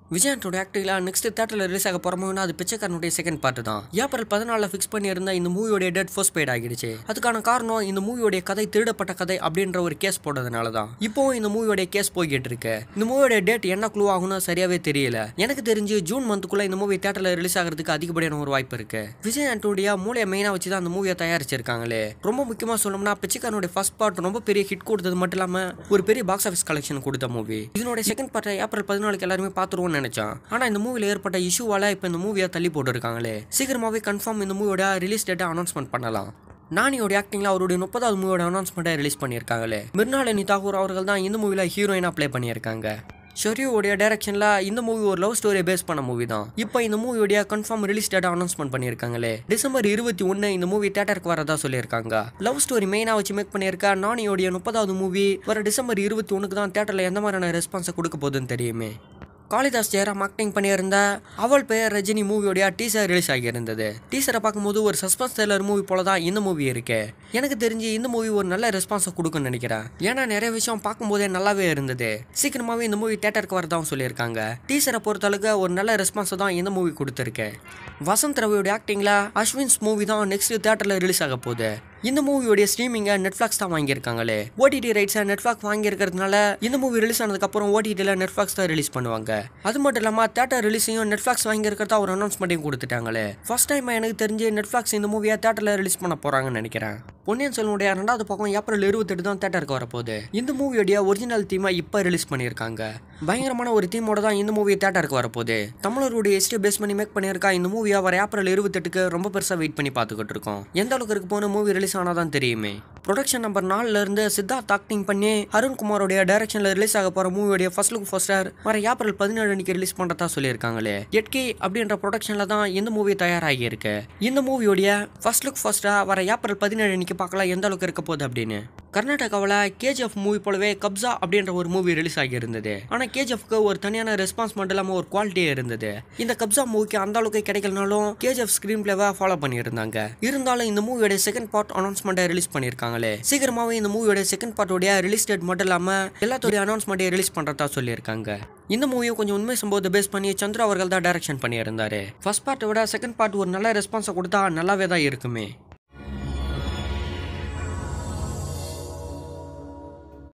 விஜயனோட ஆக்டிங்ல next தேட்டரில் release ஆக போறோம்னா அது பிச்சைக்காரனுடைய செகண்ட் பார்ட் தான் ஏப்ரல் பதினாலில் ஃபிக்ஸ் பண்ணியிருந்த இந்த மூவியோட டேட் ஃபர்ஸ்ட் பெய்ட் ஆகிடுச்சு அதுக்கான காரணம் இந்த மூவியோட கதை திருடப்பட்ட கதை அப்படின்ற ஒரு கேஸ் போட்டதுனால தான் இப்போ இந்த மூவியோட கேஸ் போய்கிட்டு இருக்கு இந்த மூவியோட டேட் என்ன க்ளூ ஆகும்னு சரியாவே தெரியல எனக்கு தெரிஞ்சு ஜூன் மந்த்துக்குள்ள இந்த மூவி தேட்டரில் ரிலீஸ் ஆகிறதுக்கு அதிகப்படியான ஒரு வாய்ப்பு இருக்கு விஜய் ஆண்டோடைய மூளையை மெயினாக வச்சு தான் அந்த மூவியை தயாரிச்சிருக்காங்களே ரொம்ப முக்கியமாக சொல்லணும்னா பிச்சைக்காரனுடைய ஃபர்ஸ்ட் பார்ட் ரொம்ப பெரிய ஹிட் கொடுத்தது மட்டும் இல்லாமல் ஒரு பெரிய பாக்ஸ் ஆஃபீஸ் கலெக்ஷன் கொடுத்த மூவி இதனுடைய செகண்ட் பார்ட்டை ஏப்ரல் பதினாலுக்கு எல்லாருமே பார்த்துருவோம்னு நினைச்சேன் ஆனா இந்த மூவில ஏற்பட்ட இஷ்யூவால இப்போ இந்த மூவியை தள்ளி போட்டுருக்காங்களே சீக்கிரமாவே கன்ஃபார்ம் இந்த மூவியோட ரிலீஸ் டேட்டை அனௌன்ஸ்மெண்ட் பண்ணலாம் நானியோட ஆக்டிங்ல அவருடைய முப்பதாவது மூவியோட அனௌன்ஸ்மெண்ட்டை ரிலீஸ் பண்ணியிருக்காங்களே மிர்னாலினி தாகூர் அவர்கள் தான் இந்த மூவில ஹீரோயினா ப்ளே பண்ணியிருக்காங்க ஷெரியோடைய டைரக்ஷனில் இந்த மூவி ஒரு லவ் ஸ்டோரியை பேஸ் பண்ண மூவி தான் இப்போ இந்த மூவியோடைய கன்ஃபார்ம் ரிலீஸ் டேட்டா அனௌன்ஸ்மெண்ட் பண்ணியிருக்காங்களே டிசம்பர் இருபத்தி ஒன்று இந்த மூவி தேட்டருக்கு வரதா சொல்லியிருக்காங்க லவ் ஸ்டோரி மெயினாக வச்சு மேக் பண்ணியிருக்க நானியோடைய முப்பதாவது மூவி வர டிசம்பர் இருபத்தி ஒன்றுக்கு தான் தேட்டரில் எந்த மாதிரியான ரெஸ்பான்ஸை கொடுக்க போகுதுன்னு தெரியுமே காளிதாஸ் ஜெயராம் ஆக்டிங் பண்ணியிருந்த அவள் பெயர் ரஜினி மூவியோடைய டீசர் ரிலீஸ் ஆகியிருந்தது டீசரை பார்க்கும்போது ஒரு சஸ்பென்ஸ் த்ரில்லர் மூவி போல தான் இந்த மூவி இருக்கு எனக்கு தெரிஞ்சு இந்த மூவி ஒரு நல்ல ரெஸ்பான்ஸை கொடுக்குன்னு நினைக்கிறேன் ஏன்னா நிறைய விஷயம் பார்க்கும்போதே நல்லாவே இருந்தது சீக்கிரமாகவே இந்த மூவி தேட்டருக்கு வரதான் சொல்லியிருக்காங்க டீசரை பொறுத்தளவுக்கு ஒரு நல்ல ரெஸ்பான்ஸை தான் இந்த மூவி கொடுத்துருக்கு வசந்த் ரவியோட ஆக்டிங்கில் அஸ்வின்ஸ் மூவி தான் நெக்ஸ்ட் தேட்டரில் ரிலீஸ் ஆக போகுது இந்த மூவியோடைய ஸ்ட்ரீமிங்கை நெட்ஃப்ளாக்ஸ் தான் வாங்கியிருக்காங்களே ஓடிடி ரைட்ஸை நெட்ஃப்ளாக்ஸ் வாங்கியிருக்கிறதுனால இந்த மூவி ரிலீஸ் ஆனதுக்கப்புறம் ஓடிடியில் நெட்ஃப்ளாக்ஸ் தான் ரிலீஸ் பண்ணுவாங்க அது மட்டும் இல்லாமல் தேட்டர் ரிலீஸையும் நெட்ஃப்ளாக்ஸ் வாங்கியிருக்கிறதா ஒரு அனௌன்ஸ்மெண்ட்டையும் கொடுத்துட்டாங்களே ஃபர்ஸ்ட் டைம் எனக்கு தெரிஞ்சு நெட்ஃப்ளாக்ஸ் இந்த மூவியை தேட்டரில் ரிலீஸ் பண்ண போகிறாங்கன்னு நினைக்கிறேன் பொன்னியின் செல்வனுடைய ரெண்டாவது பக்கம் ஏப்ரல் இருபத்தெட்டு தான் தேட்டருக்கு வரப்போகுது இந்த மூவியோடைய ஒரிஜினல் தீமை இப்போ ரிலீஸ் பண்ணியிருக்காங்க பயங்கரமான ஒரு தீமோட தான் இந்த மூவி தேட்டருக்கு வரப்போகுது தமிழருடைய ஹிஸ்டரி பேஸ் பண்ணி மேக் பண்ணியிருக்கா இந்த மூவியை வர ஏப்ரல் இருபத்தெட்டுக்கு ரொம்ப பெருசாக வெயிட் பண்ணி பார்த்துக்கிட்டு இருக்கோம் எந்த அளவுக்கு இருக்கு போன மூவி ரிலீஸ் ஆனாதான் தெரியுமே ப்ரொடக்ஷன் நம்பர் நாலுல இருந்து சித்தார்த் ஆக்டிங் பண்ணி அருண்குமாரோடைய டைரக்ஷன்ல ரிலீஸ் ஆக போற மூவியோடைய ஃபர்ஸ்ட் லுக் ஃபர்ஸ்டர் வர ஏப்ரல் பதினேழு அன்னைக்கு ரிலீஸ் பண்றதா சொல்லியிருக்காங்களே எட்கே அப்படின்ற ப்ரொடக்ஷன்ல தான் இந்த மூவி தயாராகி இருக்கு இந்த மூவியோடைய ஃபர்ஸ்ட் லுக் ஃபர்ஸ்டா வர ஏப்ரல் பதினேழு அன்னைக்கு பார்க்கலாம் எந்த அளவுக்கு இருக்க போகுது அப்படின்னு கர்நாடகாவில் கேஜிஎஃப் மூவி போலவே கப்ஸா அப்படின்ற ஒரு மூவி ரிலீஸ் ஆகி இருந்தது ஆனால் கேஜிஎஃப்க்கு ஒரு தனியான ரெஸ்பான்ஸ் மட்டும் இல்லாமல் ஒரு குவாலிட்டியே இருந்தது இந்த கப்ஸா மூவிக்கு அந்த அளவுக்கு கிடைக்கலனாலும் கேஜிஎஃப் ஸ்க்ரீன் பிளேவை ஃபாலோ பண்ணியிருந்தாங்க இருந்தாலும் இந்த மூவியோட செகண்ட் பார்ட் அனௌன்ஸ்மெண்ட்டை ரிலீஸ் பண்ணியிருக்காங்களே சீக்கிரமாகவே இந்த மூவியோட செகண்ட் பார்ட்டோடைய ரிலீஸ் டேட் மட்டும் இல்லாமல் எல்லாத்தோடைய அனௌன்ஸ்மெண்ட்டை ரிலீஸ் பண்ணுறதா சொல்லியிருக்காங்க இந்த மூவியும் கொஞ்சம் உண்மை சம்பவத்தை பேஸ் பண்ணி சந்திரா அவர்கள் தான் டைரக்ஷன் பண்ணியிருந்தாரு ஃபர்ஸ்ட் பார்ட்டை விட செகண்ட் பார்ட் ஒரு நல்ல ரெஸ்பான்ஸை கொடுத்தா நல்லாவே தான் இருக்குமே